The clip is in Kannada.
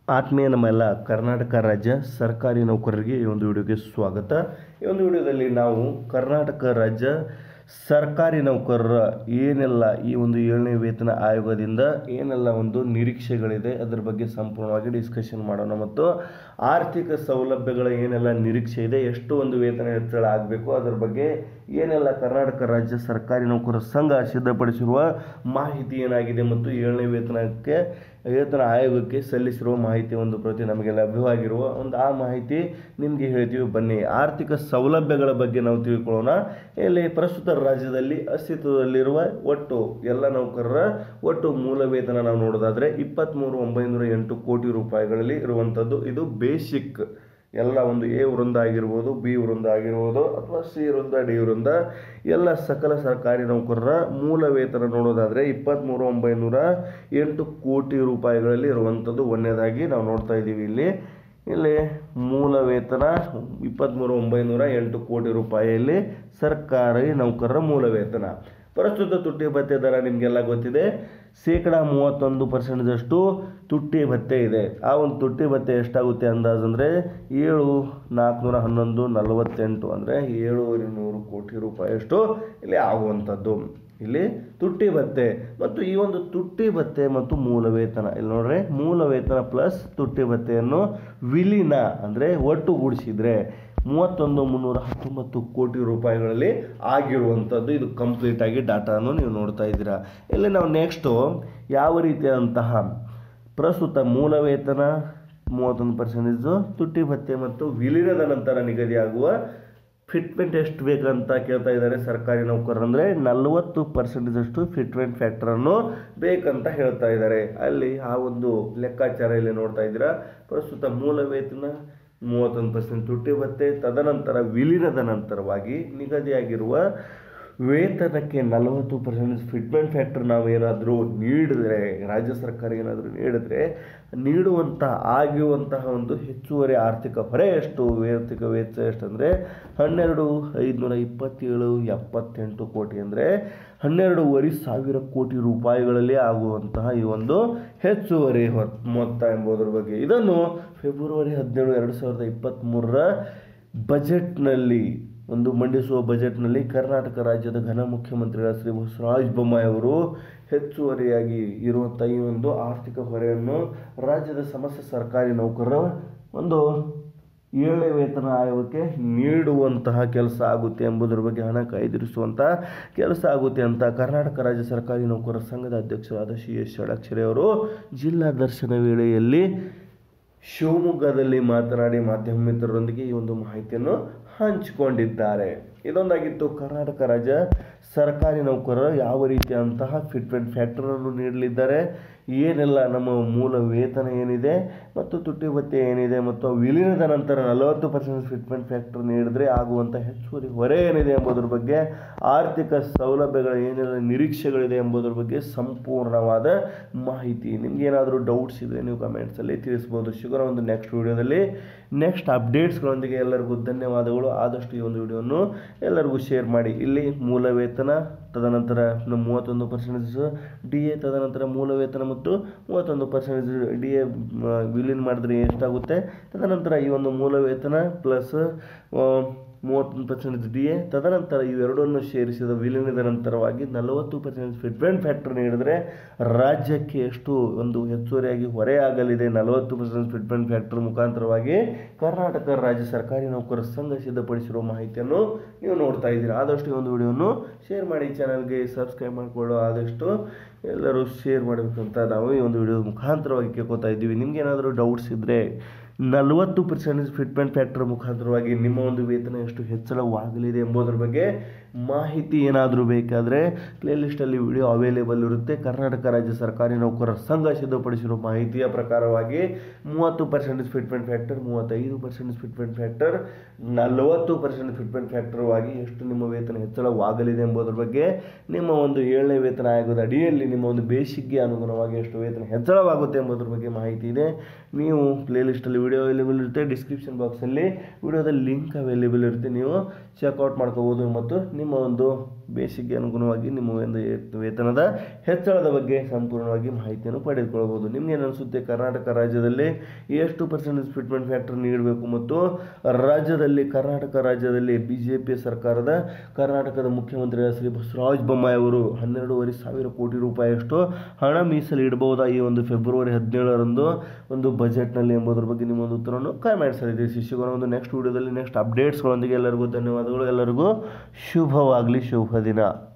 ಆತ್ಮೀಯ ನಮ್ಮೆಲ್ಲ ಕರ್ನಾಟಕ ರಾಜ್ಯ ಸರ್ಕಾರಿ ನೌಕರರಿಗೆ ಈ ಒಂದು ವಿಡಿಯೋಗೆ ಸ್ವಾಗತ ಈ ಒಂದು ವಿಡಿಯೋದಲ್ಲಿ ನಾವು ಕರ್ನಾಟಕ ರಾಜ್ಯ ಸರ್ಕಾರಿ ನೌಕರರ ಏನೆಲ್ಲ ಈ ಒಂದು ಏಳನೇ ವೇತನ ಆಯೋಗದಿಂದ ಏನೆಲ್ಲ ಒಂದು ನಿರೀಕ್ಷೆಗಳಿದೆ ಅದರ ಬಗ್ಗೆ ಸಂಪೂರ್ಣವಾಗಿ ಡಿಸ್ಕಷನ್ ಮಾಡೋಣ ಮತ್ತು ಆರ್ಥಿಕ ಸೌಲಭ್ಯಗಳ ಏನೆಲ್ಲ ನಿರೀಕ್ಷೆ ಇದೆ ಎಷ್ಟು ಒಂದು ವೇತನ ಹೆಚ್ಚಳ ಆಗಬೇಕು ಅದರ ಬಗ್ಗೆ ಏನೆಲ್ಲ ಕರ್ನಾಟಕ ರಾಜ್ಯ ಸರ್ಕಾರಿ ನೌಕರರ ಸಂಘ ಸಿದ್ಧಪಡಿಸಿರುವ ಮಾಹಿತಿ ಏನಾಗಿದೆ ಮತ್ತು ಏಳನೇ ವೇತನಕ್ಕೆ ವೇತನ ಆಯೋಗಕ್ಕೆ ಸಲ್ಲಿಸಿರುವ ಮಾಹಿತಿ ಒಂದು ಪ್ರತಿ ನಮಗೆ ಲಭ್ಯವಾಗಿರುವ ಒಂದು ಆ ಮಾಹಿತಿ ನಿಮಗೆ ಹೇಳ್ತೀವಿ ಬನ್ನಿ ಆರ್ಥಿಕ ಸೌಲಭ್ಯಗಳ ಬಗ್ಗೆ ನಾವು ತಿಳ್ಕೊಳ್ಳೋಣ ಇಲ್ಲಿ ಪ್ರಸ್ತುತ ರಾಜ್ಯದಲ್ಲಿ ಅಸ್ತಿತ್ವದಲ್ಲಿರುವ ಒಟ್ಟು ಎಲ್ಲ ನೌಕರರ ಒಟ್ಟು ಮೂಲ ವೇತನ ನಾವು ನೋಡೋದಾದ್ರೆ ಇಪ್ಪತ್ತ್ಮೂರು ಒಂಬೈನೂರ ಎಂಟು ಕೋಟಿ ರೂಪಾಯಿಗಳಲ್ಲಿ ಇರುವಂಥದ್ದು ಇದು ಬೇಸಿಕ್ ಎಲ್ಲ ಒಂದು ಎ ವೃಂದ ಆಗಿರ್ಬೋದು ಬಿ ವೃಂದ ಆಗಿರ್ಬೋದು ಅಥವಾ ಸಿ ವೃಂದ ಡಿ ವೃಂದ ಎಲ್ಲ ಸಕಲ ಸರ್ಕಾರಿ ನೌಕರರ ಮೂಲ ವೇತನ ನೋಡೋದಾದರೆ ಇಪ್ಪತ್ತ್ಮೂರು ಒಂಬೈನೂರ ಎಂಟು ಕೋಟಿ ರೂಪಾಯಿಗಳಲ್ಲಿ ಇರುವಂಥದ್ದು ಒಂದನೇದಾಗಿ ನಾವು ನೋಡ್ತಾ ಇದ್ದೀವಿ ಇಲ್ಲಿ ಇಲ್ಲಿ ಮೂಲ ವೇತನ ಇಪ್ಪತ್ತ್ಮೂರು ಒಂಬೈನೂರ ಎಂಟು ಕೋಟಿ ರೂಪಾಯಿಯಲ್ಲಿ ಸರ್ಕಾರಿ ನೌಕರರ ಮೂಲ ವೇತನ ಪ್ರಸ್ತುತ ತುಟ್ಟಿ ಭತ್ಯೆ ದರ ನಿಮಗೆಲ್ಲ ಗೊತ್ತಿದೆ ಶೇಕಡ ಮೂವತ್ತೊಂದು ಪರ್ಸೆಂಟ್ದಷ್ಟು ತುಟ್ಟಿ ಭತ್ಯೆ ಇದೆ ಆ ಒಂದು ತುಟ್ಟಿ ಭತ್ಯೆ ಎಷ್ಟಾಗುತ್ತೆ ಅಂದಾಜು ಅಂದರೆ ಏಳು ನಾಲ್ಕುನೂರ ಹನ್ನೊಂದು ನಲವತ್ತೆಂಟು ಅಂದರೆ ಏಳುವರೆ ನೂರು ಕೋಟಿ ರೂಪಾಯಿಯಷ್ಟು ಇಲ್ಲಿ ಆಗುವಂಥದ್ದು ಇಲ್ಲಿ ತುಟ್ಟಿ ಭತ್ಯೆ ಮತ್ತು ಈ ಒಂದು ತುಟ್ಟಿ ಭತ್ಯೆ ಮತ್ತು ಮೂಲ ವೇತನ ಇಲ್ಲಿ ನೋಡ್ರೆ ಮೂಲ ವೇತನ ಪ್ಲಸ್ ತುಟ್ಟಿ ಭತ್ಯೆಯನ್ನು ವಿಲೀನ ಅಂದರೆ ಒಟ್ಟುಗೂಡಿಸಿದರೆ ಮೂವತ್ತೊಂದು ಮುನ್ನೂರ ಹತ್ತೊಂಬತ್ತು ಕೋಟಿ ರೂಪಾಯಿಗಳಲ್ಲಿ ಆಗಿರುವಂಥದ್ದು ಇದು ಕಂಪ್ಲೀಟ್ ಆಗಿ ಡಾಟಾನು ನೀವು ನೋಡ್ತಾ ಇದ್ದೀರಾ ಇಲ್ಲಿ ನಾವು ನೆಕ್ಸ್ಟು ಯಾವ ರೀತಿಯಾದಂತಹ ಪ್ರಸ್ತುತ ಮೂಲ ವೇತನ ಮೂವತ್ತೊಂದು ಪರ್ಸೆಂಟೇಜು ತುಟ್ಟಿ ಭತ್ಯೆ ಮತ್ತು ವಿಲೀನದ ನಂತರ ನಿಗದಿಯಾಗುವ ಫಿಟ್ಮೆಂಟ್ ಎಷ್ಟು ಬೇಕಂತ ಕೇಳ್ತಾ ಇದ್ದಾರೆ ಸರ್ಕಾರಿ ನೌಕರರು ಅಂದರೆ ನಲವತ್ತು ಪರ್ಸೆಂಟೇಜಷ್ಟು ಫಿಟ್ಮೆಂಟ್ ಫ್ಯಾಕ್ಟರನ್ನು ಬೇಕಂತ ಹೇಳ್ತಾ ಇದ್ದಾರೆ ಅಲ್ಲಿ ಆ ಒಂದು ಲೆಕ್ಕಾಚಾರ ಇಲ್ಲಿ ನೋಡ್ತಾ ಇದ್ದೀರಾ ಪ್ರಸ್ತುತ ಮೂಲ ವೇತನ ಮೂವತ್ತೊಂದು ಪರ್ಸೆಂಟ್ ತುಟ್ಟಿ ಭತ್ಯೆ ತದನಂತರ ವಿಲೀನದ ನಂತರವಾಗಿ ನಿಗದಿಯಾಗಿರುವ ವೇತನಕ್ಕೆ ನಲವತ್ತು ಪರ್ಸೆಂಟ್ ಫಿಟ್ಮೆಂಟ್ ಫ್ಯಾಕ್ಟರ್ ನಾವು ಏನಾದರೂ ನೀಡಿದ್ರೆ ರಾಜ್ಯ ಸರ್ಕಾರ ಏನಾದರೂ ನೀಡಿದ್ರೆ ನೀಡುವಂಥ ಆಗಿರುವಂತಹ ಒಂದು ಹೆಚ್ಚುವರಿ ಆರ್ಥಿಕ ಹೊರೆ ಎಷ್ಟು ಆರ್ಥಿಕ ವೆಚ್ಚ ಎಷ್ಟಂದರೆ ಹನ್ನೆರಡು ಐದುನೂರ ಇಪ್ಪತ್ತೇಳು ಎಪ್ಪತ್ತೆಂಟು ಕೋಟಿ ಅಂದರೆ ಹನ್ನೆರಡೂವರೆ ಸಾವಿರ ಕೋಟಿ ರೂಪಾಯಿಗಳಲ್ಲಿ ಆಗುವಂತಹ ಈ ಒಂದು ಹೆಚ್ಚುವರಿ ಹೊತ್ ಮೊತ್ತ ಎಂಬುದರ ಬಗ್ಗೆ ಇದನ್ನು ಫೆಬ್ರವರಿ ಹದಿನೇಳು ಎರಡು ಸಾವಿರದ ಇಪ್ಪತ್ತ್ಮೂರರ ಬಜೆಟ್ನಲ್ಲಿ ಒಂದು ಮಂಡಿಸುವ ಬಜೆಟ್ನಲ್ಲಿ ಕರ್ನಾಟಕ ರಾಜ್ಯದ ಘನ ಮುಖ್ಯಮಂತ್ರಿಗಳ ಶ್ರೀ ಬಸವರಾಜ ಬೊಮ್ಮಾಯಿ ಅವರು ಹೆಚ್ಚುವರಿಯಾಗಿ ಇರುವಂಥ ಈ ಒಂದು ಆರ್ಥಿಕ ಹೊರೆಯನ್ನು ರಾಜ್ಯದ ಸಮಸ್ತ ಸರ್ಕಾರಿ ನೌಕರರ ಒಂದು ಏಳನೇ ವೇತನ ಆಯೋಗಕ್ಕೆ ನೀಡುವಂತಹ ಕೆಲಸ ಆಗುತ್ತೆ ಎಂಬುದರ ಬಗ್ಗೆ ಹಣ ಕಾಯ್ದಿರಿಸುವಂತಹ ಕೆಲಸ ಆಗುತ್ತೆ ಅಂತ ಕರ್ನಾಟಕ ರಾಜ್ಯ ಸರ್ಕಾರಿ ನೌಕರರ ಸಂಘದ ಅಧ್ಯಕ್ಷರಾದ ಸಿ ಎಸ್ ಷಡಾಕ್ಷರಿ ಅವರು ಜಿಲ್ಲಾ ದರ್ಶನ ವೇಳೆಯಲ್ಲಿ ಶಿವಮೊಗ್ಗದಲ್ಲಿ ಮಾತನಾಡಿ ಮಾಧ್ಯಮ ಮಿತ್ರರೊಂದಿಗೆ ಈ ಒಂದು ಮಾಹಿತಿಯನ್ನು ಹಂಚಿಕೊಂಡಿದ್ದಾರೆ ಇದೊಂದಾಗಿತ್ತು ಕರ್ನಾಟಕ ರಾಜ್ಯ ಸರ್ಕಾರಿ ನೌಕರರು ಯಾವ ರೀತಿಯಂತಹ ಫಿಟ್ಮೆಂಟ್ ಫ್ಯಾಕ್ಟರನ್ನು ನೀಡಲಿದ್ದಾರೆ ಏನೆಲ್ಲ ನಮ್ಮ ಮೂಲ ವೇತನ ಏನಿದೆ ಮತ್ತು ತುಟ್ಟಿ ಭತ್ಯೆ ಏನಿದೆ ಮತ್ತು ವಿಲೀನದ ನಂತರ ನಲವತ್ತು ಪರ್ಸೆಂಟ್ ಫಿಟ್ಮೆಂಟ್ ಫ್ಯಾಕ್ಟರ್ ನೀಡಿದ್ರೆ ಆಗುವಂಥ ಹೆಚ್ಚುವರಿ ಹೊರೆ ಏನಿದೆ ಎಂಬುದರ ಬಗ್ಗೆ ಆರ್ಥಿಕ ಸೌಲಭ್ಯಗಳ ಏನೆಲ್ಲ ನಿರೀಕ್ಷೆಗಳಿದೆ ಎಂಬುದರ ಬಗ್ಗೆ ಸಂಪೂರ್ಣವಾದ ಮಾಹಿತಿ ನಿಮ್ಗೆ ಏನಾದರೂ ಡೌಟ್ಸ್ ಇದ್ದರೆ ನೀವು ಕಮೆಂಟ್ಸಲ್ಲಿ ತಿಳಿಸ್ಬೋದು ಶುಗರ ಒಂದು ನೆಕ್ಸ್ಟ್ ವಿಡಿಯೋದಲ್ಲಿ ನೆಕ್ಸ್ಟ್ ಅಪ್ಡೇಟ್ಸ್ಗಳೊಂದಿಗೆ ಎಲ್ಲರಿಗೂ ಧನ್ಯವಾದಗಳು ಆದಷ್ಟು ಈ ಒಂದು ವಿಡಿಯೋವನ್ನು ಎಲ್ಲರಿಗೂ ಶೇರ್ ಮಾಡಿ ಇಲ್ಲಿ ಮೂಲ ವೇತನ ತದನಂತರ ನಮ್ಮ ಮೂವತ್ತೊಂದು ಪರ್ಸೆಂಟೇಜ್ ಡಿ ಎ ತದನಂತರ ಮೂಲ ವೇತನ ಮತ್ತು ಮೂವತ್ತೊಂದು ಪರ್ಸೆಂಟೇಜ್ ಡಿ ಎ ವಿಲೀನ್ ಮಾಡಿದ್ರೆ ಎಷ್ಟಾಗುತ್ತೆ ತದನಂತರ ಈ ಒಂದು ಮೂಲ ವೇತನ ಪ್ಲಸ್ ಮೂವತ್ತೊಂದು ಪರ್ಸೆಂಟೇಜ್ ಡಿ ಎ ತದನಂತರ ಇವೆರಡನ್ನು ಸೇರಿಸಿದ ವಿಲೀನದ ನಂತರವಾಗಿ ನಲವತ್ತು ಪರ್ಸೆಂಟ್ ಫಿಟ್ಮೆಂಟ್ ಫ್ಯಾಕ್ಟರ್ ನೀಡಿದರೆ ರಾಜ್ಯಕ್ಕೆ ಎಷ್ಟು ಒಂದು ಹೆಚ್ಚುವರಿಯಾಗಿ ಹೊರೆ ಆಗಲಿದೆ ನಲವತ್ತು ಪರ್ಸೆಂಟ್ ಫಿಟ್ಮೆಂಟ್ ಫ್ಯಾಕ್ಟರ್ ಮುಖಾಂತರವಾಗಿ ಕರ್ನಾಟಕ ರಾಜ್ಯ ಸರ್ಕಾರಿ ನೌಕರರ ಸಂಘ ಸಿದ್ಧಪಡಿಸಿರುವ ಮಾಹಿತಿಯನ್ನು ನೀವು ನೋಡ್ತಾ ಇದ್ದೀರಾ ಆದಷ್ಟು ಈ ಒಂದು ವಿಡಿಯೋವನ್ನು ಶೇರ್ ಮಾಡಿ ಚಾನಲ್ಗೆ ಸಬ್ಸ್ಕ್ರೈಬ್ ಮಾಡಿಕೊಳ್ಳೋ ಆದಷ್ಟು ಎಲ್ಲರೂ ಶೇರ್ ಮಾಡಬೇಕಂತ ನಾವು ಈ ಒಂದು ವಿಡಿಯೋ ಮುಖಾಂತರವಾಗಿ ಕೇಳ್ಕೊತಾ ಇದ್ದೀವಿ ನಿಮ್ಗೆ ಏನಾದರೂ ಡೌಟ್ಸ್ ಇದ್ದರೆ ನಲವತ್ತು ಪರ್ಸೆಂಟೇಜ್ ಫಿಟ್ಮೆಂಟ್ ಫ್ಯಾಕ್ಟರ್ ಮುಖಾಂತರವಾಗಿ ನಿಮ್ಮ ಒಂದು ವೇತನ ಎಷ್ಟು ಹೆಚ್ಚಳವಾಗಲಿದೆ ಎಂಬುದರ ಬಗ್ಗೆ ಮಾಹಿತಿ ಏನಾದರೂ ಬೇಕಾದರೆ ಪ್ಲೇಲಿಸ್ಟಲ್ಲಿ ವಿಡಿಯೋ ಅವೈಲೇಬಲ್ ಇರುತ್ತೆ ಕರ್ನಾಟಕ ರಾಜ್ಯ ಸರ್ಕಾರಿ ನೌಕರರ ಸಂಘ ಸಿದ್ಧಪಡಿಸಿರೋ ಮಾಹಿತಿಯ ಪ್ರಕಾರವಾಗಿ ಮೂವತ್ತು ಪರ್ಸೆಂಟೇಜ್ ಫಿಟ್ಮೆಂಟ್ ಫ್ಯಾಕ್ಟರ್ ಮೂವತ್ತೈದು ಪರ್ಸೆಂಟೇಜ್ ಫಿಟ್ಮೆಂಟ್ ಫ್ಯಾಕ್ಟರ್ ನಲವತ್ತು ಪರ್ಸೆಂಟ್ ಫಿಟ್ಮೆಂಟ್ ಫ್ಯಾಕ್ಟರ್ವಾಗಿ ಎಷ್ಟು ನಿಮ್ಮ ವೇತನ ಹೆಚ್ಚಳವಾಗಲಿದೆ ಎಂಬುದರ ಬಗ್ಗೆ ನಿಮ್ಮ ಒಂದು ಏಳನೇ ವೇತನ ಆಯೋಗದ ಅಡಿಯಲ್ಲಿ ನಿಮ್ಮ ಒಂದು ಬೇಸಿಕ್ಗೆ ಅನುಗುಣವಾಗಿ ಎಷ್ಟು ವೇತನ ಹೆಚ್ಚಳವಾಗುತ್ತೆ ಎಂಬುದರ ಬಗ್ಗೆ ಮಾಹಿತಿ ಇದೆ ನೀವು ಪ್ಲೇಲಿಸ್ಟಲ್ಲಿ ವಿಡಿಯೋ ಅವೈಲೇಬಲ್ ಇರುತ್ತೆ ಡಿಸ್ಕ್ರಿಪ್ಷನ್ ಬಾಕ್ಸಲ್ಲಿ ವಿಡಿಯೋದ ಲಿಂಕ್ ಅವೈಲೇಬಲ್ ಇರುತ್ತೆ ನೀವು ಚೆಕ್ಔಟ್ ಮಾಡ್ಕೋಬೋದು ಮತ್ತು ನಿಮ್ಮ ಒಂದು ಬೇಸಿಗೆ ಅನುಗುಣವಾಗಿ ನಿಮ್ಮ ಒಂದು ವೇತನದ ಹೆಚ್ಚಳದ ಬಗ್ಗೆ ಸಂಪೂರ್ಣವಾಗಿ ಮಾಹಿತಿಯನ್ನು ಪಡೆದುಕೊಳ್ಳಬಹುದು ನಿಮ್ಗೇನು ಅನಿಸುತ್ತೆ ಕರ್ನಾಟಕ ರಾಜ್ಯದಲ್ಲಿ ಎಷ್ಟು ಪರ್ಸೆಂಟೇಜ್ ಫಿಟ್ಮೆಂಟ್ ಫ್ಯಾಕ್ಟರ್ ನೀಡಬೇಕು ಮತ್ತು ರಾಜ್ಯದಲ್ಲಿ ಕರ್ನಾಟಕ ರಾಜ್ಯದಲ್ಲಿ ಬಿ ಜೆ ಪಿ ಸರ್ಕಾರದ ಕರ್ನಾಟಕದ ಮುಖ್ಯಮಂತ್ರಿ ಶ್ರೀ ಬಸವರಾಜ ಬೊಮ್ಮಾಯಿ ಅವರು ಹನ್ನೆರಡೂವರೆ ಸಾವಿರ ಕೋಟಿ ರೂಪಾಯಿಯಷ್ಟು ಹಣ ಮೀಸಲು ಇಡಬಹುದಾ ಈ ಒಂದು ಫೆಬ್ರವರಿ ಹದಿನೇಳರಂದು ಒಂದು ಬಜೆಟ್ನಲ್ಲಿ ಎಂಬುದರ ಬಗ್ಗೆ ನಿಮ್ಮ ಒಂದು ಉತ್ತರವನ್ನು ಕಾಮೆಂಟ್ಸ್ ಅಲ್ಲಿ ತಿಳಿಸಿ ಸಿಗೋಣ ಒಂದು ನೆಕ್ಸ್ಟ್ ವಿಡಿಯೋದಲ್ಲಿ ನೆಕ್ಸ್ಟ್ ಅಪ್ಡೇಟ್ಸ್ಗಳೊಂದಿಗೆ ಎಲ್ಲರಿಗೂ ಧನ್ಯವಾದಗಳು ಎಲ್ಲರಿಗೂ ಶುಭವಾಗಲಿ ಶುಭ ದಿನ